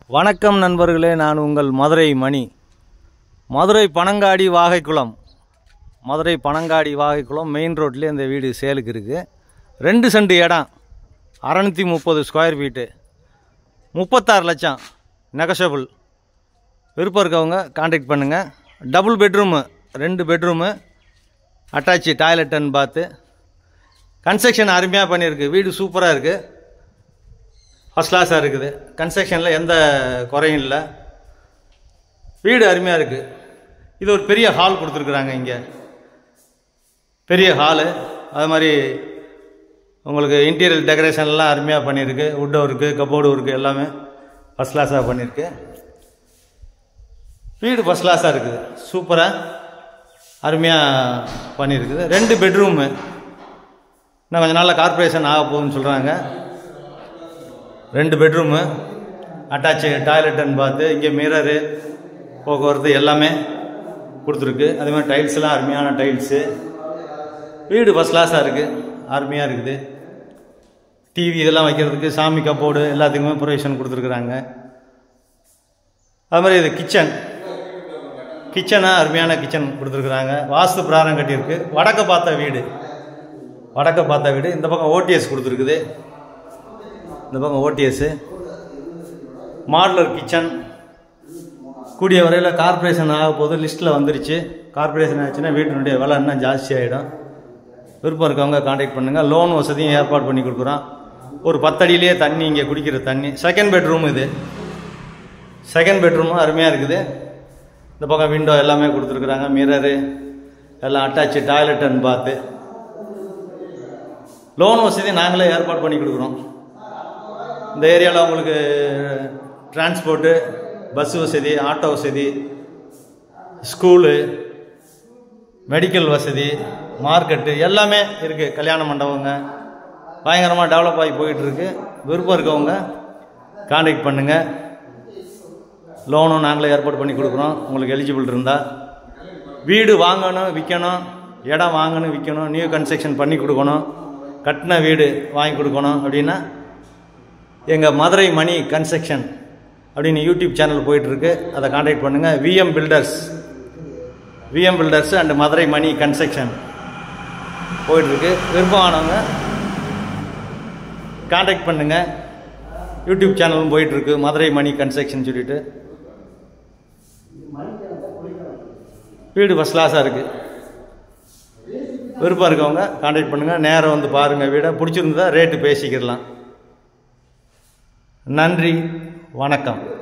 வணக்கம் நண்பர்களே நான் உங்கள் மதுரை மணி மதுரை பனங்காடி வாகைக்குளம் மதுரை பனங்காடி வாகைக்குளம் மெயின் ரோட்லேயே இந்த வீடு சேலுக்கு இருக்குது ரெண்டு சென்ட் இடம் அறநூற்றி முப்பது ஸ்கொயர் ஃபீட்டு முப்பத்தாறு லட்சம் நெகஷபிள் விருப்பம் இருக்கவங்க காண்டாக்ட் பண்ணுங்கள் டபுள் பெட்ரூமு ரெண்டு bedroom attach toilet and bath construction அருமையாக பண்ணியிருக்கு வீடு சூப்பராக இருக்குது ஃபஸ்ட் கிளாஸாக இருக்குது கன்ஸ்ட்ரக்ஷனில் எந்த குறையும் இல்லை வீடு அருமையாக இருக்குது இது ஒரு பெரிய ஹால் கொடுத்துருக்குறாங்க இங்கே பெரிய ஹாலு அது மாதிரி உங்களுக்கு இன்டீரியர் டெக்கரேஷன்லாம் அருமையாக பண்ணியிருக்கு உட் ஒர்க்கு கபோர்டு ஒர்க்கு எல்லாமே ஃபஸ்ட் கிளாஸாக பண்ணியிருக்கு வீடு ஃபஸ்ட் கிளாஸாக இருக்குது சூப்பராக அருமையாக பண்ணியிருக்குது ரெண்டு பெட்ரூமு இன்னும் கொஞ்சம் நாளில் கார்ப்பரேஷன் ஆக போகுதுன்னு சொல்கிறாங்க ரெண்டு பெட்ரூமு அட்டாச்சு டாய்லெட் அண்ட் பாத்து இங்கே மிரரு போக்குவரத்து எல்லாமே கொடுத்துருக்கு அதே மாதிரி டைல்ஸ்லாம் அருமையான டைல்ஸு வீடு ஃபஸ்ட் கிளாஸாக இருக்குது அருமையாக இருக்குது டிவி இதெல்லாம் வைக்கிறதுக்கு சாமி கப்போர்டு எல்லாத்துக்குமே ப்ரொவிஷன் கொடுத்துருக்குறாங்க அது மாதிரி இது கிச்சன் கிச்சனாக அருமையான கிச்சன் கொடுத்துருக்குறாங்க வாஸ்து பிராரம் கட்டியிருக்கு வடக்க பார்த்த வீடு வடக்க பார்த்த வீடு இந்த பக்கம் ஓடிஎஸ் கொடுத்துருக்குது இந்த பக்கம் ஓடிஎஸ்ஸு மாடலர் கிச்சன் கூடிய வரையில் கார்ப்பரேஷன் ஆக போது லிஸ்ட்டில் வந்துருச்சு கார்ப்பரேஷன் ஆச்சுன்னா வீட்டினுடைய விலை இன்னும் ஜாஸ்தி ஆகிடும் விருப்பம் இருக்கவங்க காண்டாக்ட் பண்ணுங்கள் லோன் வசதியும் ஏற்பாடு பண்ணி கொடுக்குறோம் ஒரு பத்தடியிலேயே தண்ணி இங்கே குடிக்கிற தண்ணி செகண்ட் பெட்ரூம் இது செகண்ட் பெட்ரூமும் அருமையாக இருக்குது இந்த பக்கம் விண்டோ எல்லாமே கொடுத்துருக்குறாங்க மிரரு எல்லாம் attach toilet and bath loan வசதி நாங்களே ஏற்பாடு பண்ணி கொடுக்குறோம் இந்த ஏரியாவில் உங்களுக்கு டிரான்ஸ்போர்ட்டு பஸ் வசதி ஆட்டோ வசதி ஸ்கூலு மெடிக்கல் வசதி மார்க்கெட்டு எல்லாமே இருக்குது கல்யாண மண்டபங்க பயங்கரமாக டெவலப் ஆகி போயிட்டுருக்கு விருப்பம் இருக்கவங்க காண்டாக்ட் பண்ணுங்கள் லோனும் நாங்களே ஏற்பாடு பண்ணி கொடுக்குறோம் உங்களுக்கு எலிஜிபிள் இருந்தால் வீடு வாங்கணும் விற்கணும் இடம் வாங்கணும் விற்கணும் நியூ கன்ஸ்ட்ரக்ஷன் பண்ணி கொடுக்கணும் கட்டின வீடு வாங்கி கொடுக்கணும் அப்படின்னா எங்கள் மதுரை மணி கன்ஸ்ட்ரக்ஷன் அப்படின்னு யூடியூப் சேனல் போயிட்டுருக்கு அதை காண்டாக்ட் பண்ணுங்கள் VM builders VM builders and Madurai Mani construction போயிட்டுருக்கு விருப்பமானவங்க காண்டாக்ட் பண்ணுங்கள் யூடியூப் சேனலும் போயிட்டுருக்கு மதுரை மணி கன்ஸ்ட்ரக்ஷன் சொல்லிட்டு வீடு ஃபஸ்ட் கிளாஸாக இருக்குது விருப்பம் இருக்கவங்க காண்டாக்ட் பண்ணுங்கள் நேரம் வந்து பாருங்கள் வீடை பிடிச்சிருந்தா ரேட்டு பேசிக்கிடலாம் நன்றி வணக்கம்